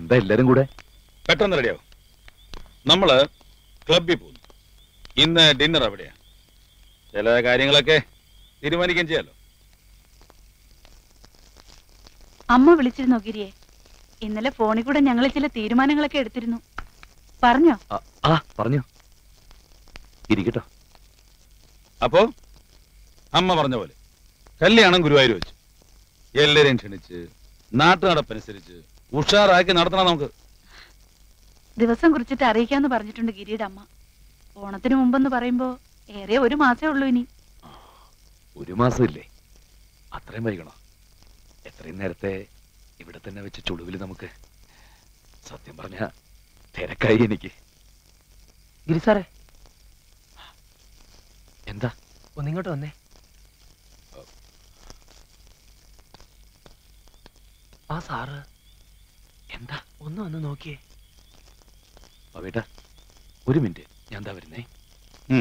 എന്താ എല്ലാരും കൂടെ പെട്ടെന്ന് റെഡിയാവും നമ്മള് ക്ലബിൽ പോകുന്നു ഇന്ന് ഡിന്നർ അവിടെയാ ചില കാര്യങ്ങളൊക്കെ തീരുമാനിക്കുകയും ചെയ്യാലോ അമ്മ വിളിച്ചിരുന്നോ ഗിരിയെ ഇന്നലെ ഫോണിൽ കൂടെ ഞങ്ങൾ ചില തീരുമാനങ്ങളൊക്കെ എടുത്തിരുന്നു പറഞ്ഞോ ആ, ആ പറഞ്ഞു ഇരിക്കട്ടോ അപ്പോ അമ്മ പറഞ്ഞ പോലെ കല്യാണം ഗുരുവായൂർ വെച്ചു എല്ലാരെയും ക്ഷണിച്ച് നാട്ടു നടപ്പനുസരിച്ച് ഉഷാറാക്കി നടത്തണം നമുക്ക് ദിവസം കുറിച്ചിട്ട് അറിയിക്കാന്ന് പറഞ്ഞിട്ടുണ്ട് ഗിരിയുടെ അമ്മ ഓണത്തിന് മുമ്പെന്ന് പറയുമ്പോ ഏറെ ഒരു മാസേ ഉള്ളൂ ഇനി ഒരു മാസം ഇല്ലേ അത്രയും വൈകണോ എത്രയും നേരത്തെ ഇവിടെ തന്നെ വെച്ച് ചുളിവില് നമുക്ക് സത്യം പറഞ്ഞ തിരക്കായി എനിക്ക് ഗിരി സാറേ എന്താ ഒന്നിങ്ങോട്ട് വന്നേ ആ സാറ് എന്താ ഒന്ന് വന്ന് നോക്കിയേ പവേട്ട ഒരു മിനിറ്റ് ഞാൻ എന്താ വരുന്നേ ഉം.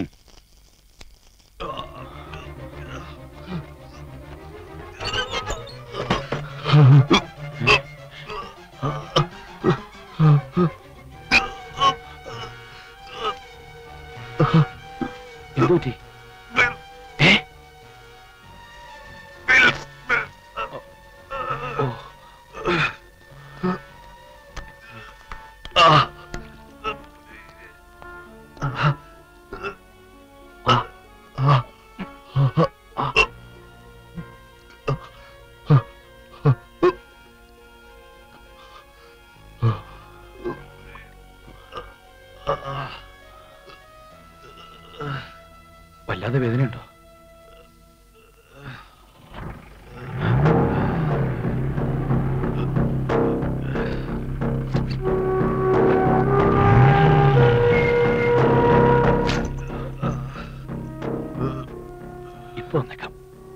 എന്തു പറ്റി ഏ? ഓ. ആ. വല്ലാതെ വേദനയുണ്ടോ ഇപ്പൊ വന്നേക്കാം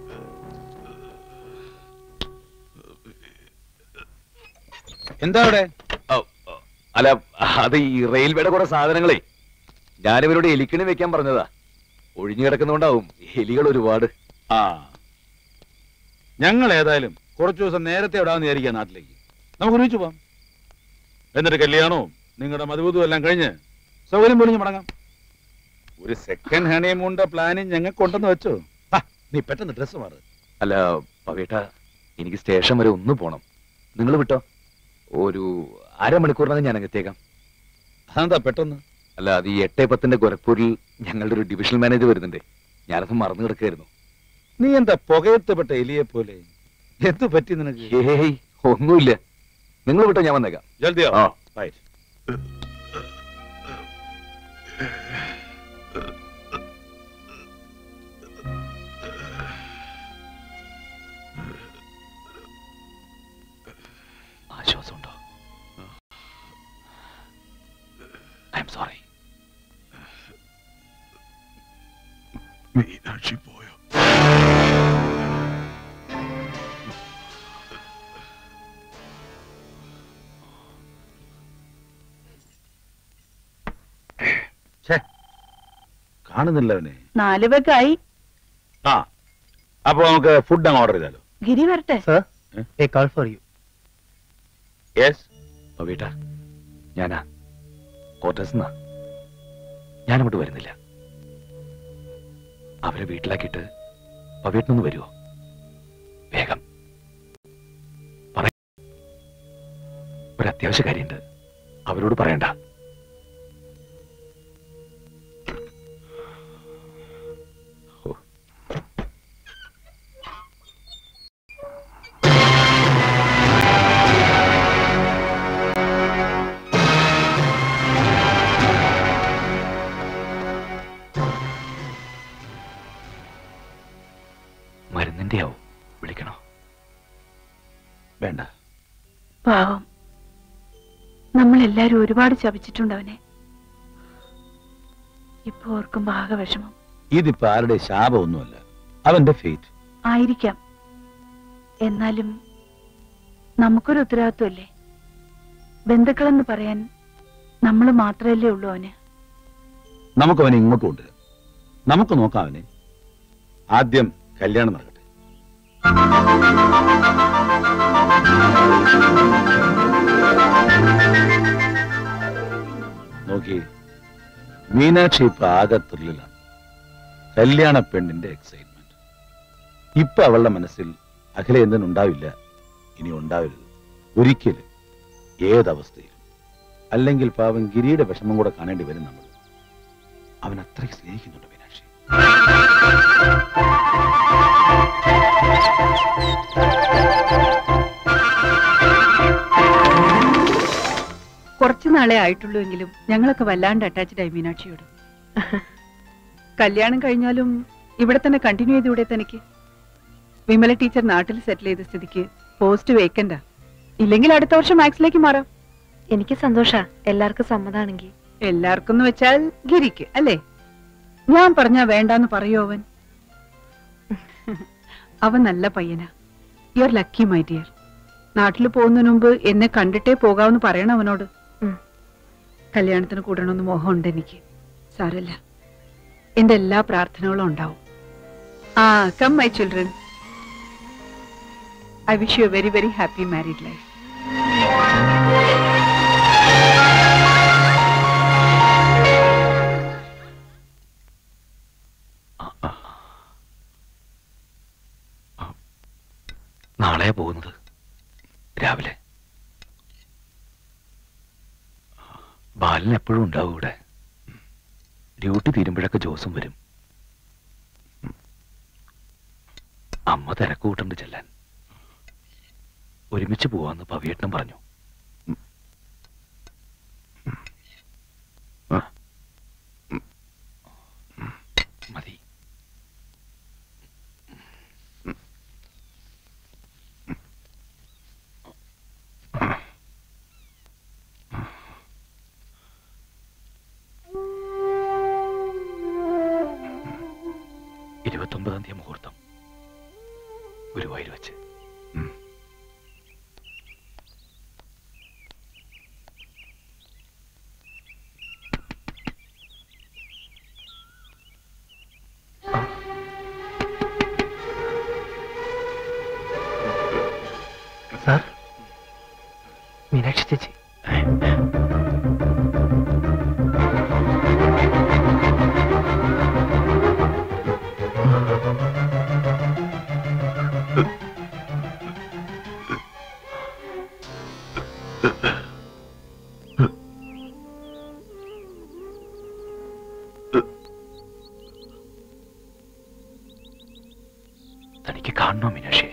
എന്താ അവിടെ ഓ, ഓ, അല്ല അത് ഈ റെയിൽവേയുടെ കുറെ സാധനങ്ങളെ ഞാനിവരോട് എലിക്കണി വെക്കാൻ പറഞ്ഞതാ ഒഴിഞ്ഞു കിടക്കുന്നോണ്ടാവും എലികൾ ഒരുപാട് ആ ഞങ്ങൾ ഏതായാലും കുറച്ചു ദിവസം നേരത്തെ വിടാമെന്ന് വിചാരിക്കുക നാട്ടിലേക്ക് നമുക്ക് ഒരുമിച്ച് പോവാം എന്നിട്ട് കല്യാണവും നിങ്ങളുടെ മധുബൂതും എല്ലാം കഴിഞ്ഞ് സൗകര്യം പോലും മടങ്ങാം ഒരു സെക്കൻഡ് ഹണിമൂണിന്റെ പ്ലാനിങ് ഞങ്ങൾക്ക് ഉണ്ടെന്ന് വെച്ചോ ആ, നീ പെട്ടെന്ന് ഡ്രസ്സ് മാറ് അല്ല പവേട്ട എനിക്ക് സ്റ്റേഷൻ വരെ ഒന്ന് പോണം നിങ്ങൾ വിട്ടോ ഒരു അരമണിക്കൂറിനകം ഞാൻ അങ്ങെത്തിയേക്കാം അതെന്താ പെട്ടെന്ന് അല്ല അത് ഈ എട്ടേ പത്തിന്റെ ഗോരഖ്പൂരിൽ ഞങ്ങളുടെ ഒരു ഡിവിഷണൽ മാനേജർ വരുന്നുണ്ട് ഞാനത് മറന്നു കിടക്കായിരുന്നു നീ എന്താ പുകയത്തപ്പെട്ട എലിയെ പോലെ എന്ത് പറ്റി നിനക്ക് ഏയ് ഒന്നുമില്ല നിങ്ങൾ വിട്ടോ ഞാൻ വന്നേക്കാം ജൽദിയോ ആ. റൈറ്റ് ആശ്വാസമുണ്ടോ ഐ എം സോറി മീനാക്ഷി പോയോ കാണുന്നില്ല അവനെ നാല് പേക്കായി ആ അപ്പൊ നമുക്ക് ഫുഡ് അങ്ങ് ഓർഡർ ചെയ്താലോ ഗിരി വരട്ടെ സർ ഏ? A call for you yes പവേട്ട ഞാനാ ക്വാർട്ടേഴ്സ് എന്നാ ഞാനങ്ങോട്ട് വരുന്നില്ല അവരെ വീട്ടിലാക്കിയിട്ട് പവേട്ടനൊന്ന് വരുമോ വേഗം പറ ഒരു അത്യാവശ്യ കാര്യമുണ്ട് അവരോട് പറയണ്ട ഓ. മരുന്നിന്റെ ആവും വിളിക്കണോ വേണ്ട പാവം നമ്മളെല്ലാരും ഒരുപാട് ശപിച്ചിട്ടുണ്ട് അവനെ ഇപ്പൊ ഓർക്കുമ്പോ ആകെ വിഷമം ഇതിപ്പോ ആരുടെ ശാപമൊന്നുമല്ല അവന്റെ ഫേറ്റ് ആയിരിക്കാം എന്നാലും നമുക്കൊരു ഉത്തരവാദിത്വമല്ലേ ബന്ധുക്കളെന്ന് പറയാൻ നമ്മൾ മാത്രമല്ലേ ഉള്ളൂ അവന് നമുക്ക് അവനെ ഇങ്ങോട്ട് കൊണ്ടുവരാം നമുക്ക് നോക്കാം അവനെ ആദ്യം കല്യാണം നടക്കട്ടെ നോക്കി മീനാക്ഷി ഇപ്പൊ ആകെ ത്രില്ലിലാണ് കല്യാണ പെണ്ണിന്റെ എക്സൈറ്റ്മെന്റ് ഇപ്പൊ അവളുടെ മനസ്സിൽ അഖില എന്തിനുണ്ടാവില്ല ഇനി ഉണ്ടാവരുത് ഒരിക്കലും ഏതവസ്ഥയിലും അല്ലെങ്കിൽ പാവം ഗിരിയുടെ വിഷമം കൂടെ കാണേണ്ടി വരും നമ്മൾ അവൻ അത്രയ്ക്ക് സ്നേഹിക്കുന്നുണ്ട് മീനാക്ഷി കുറച്ചു നാളെ ആയിട്ടുള്ളൂ എങ്കിലും ഞങ്ങളൊക്കെ വല്ലാണ്ട് അറ്റാച്ച്ഡ് ആയി മീനാക്ഷിയോട് കല്യാണം കഴിഞ്ഞാലും ഇവിടെ തന്നെ കണ്ടിന്യൂ ചെയ്തൂടെ തനിക്ക് വിമല ടീച്ചർ നാട്ടിൽ സെറ്റിൽ ചെയ്ത സ്ഥിതിക്ക് പോസ്റ്റ് വേക്കൻഡാ ഇല്ലെങ്കിൽ അടുത്ത വർഷം മാത്സിലേക്ക് മാറാം എനിക്ക് സന്തോഷ എല്ലാവർക്കും സമ്മതാണെങ്കിൽ എല്ലാവർക്കും എന്ന് വെച്ചാൽ ഗിരിക്ക് അല്ലേ ഞാൻ പറഞ്ഞാ വേണ്ടാന്ന് പറയോ അവൻ അവൻ നല്ല പയ്യനാ you are lucky my dear നാട്ടിൽ പോകുന്നതിന് മുമ്പ് എന്നെ കണ്ടിട്ടേ പോകാമെന്ന് പറയണം അവനോട് ഉം. കല്യാണത്തിന് കൂടണമെന്ന് മോഹമുണ്ട് എനിക്ക് സാരല്ല എന്റെ എല്ലാ പ്രാർത്ഥനകളും ഉണ്ടാവും ആ come my children I wish you very very happy married life നാളെയാ പോകുന്നത് രാവിലെ ബാലൻ എപ്പോഴും ഉണ്ടാവും ഇവിടെ ഡ്യൂട്ടി തീരുമ്പോഴൊക്കെ ജോസും വരും അമ്മ തിരക്ക് കൂട്ടുണ്ട് ചെല്ലാൻ ഒരുമിച്ച് പോവാന്ന് പവിയേട്ടനും പറഞ്ഞു മതി ഇരുപത്തൊമ്പതാം തീയതി മുഹൂർത്തം ഗുരുവായൂർ വെച്ച് ഉം. സാർ മീനാക്ഷി ചേച്ചി തനിക്ക് കാണണോ മീനാക്ഷി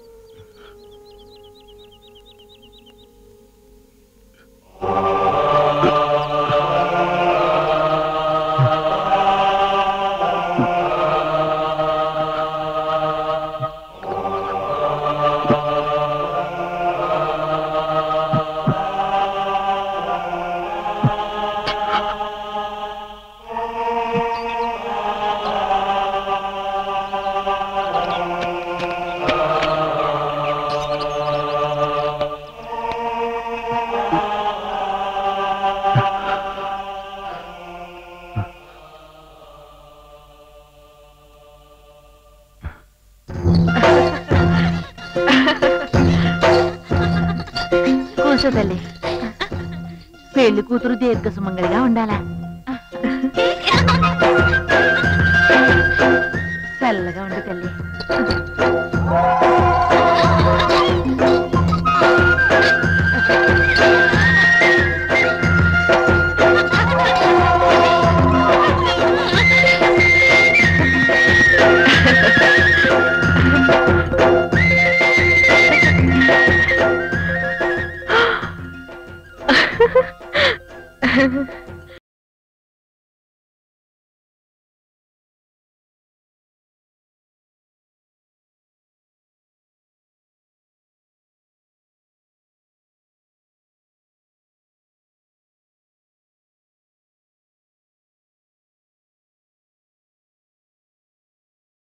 కూర్చోతల్లి పెళ్లి కూతురు దీర్ఘ సుమంగళిగా ఉండాలా చల్లగా ఉండు తల్లి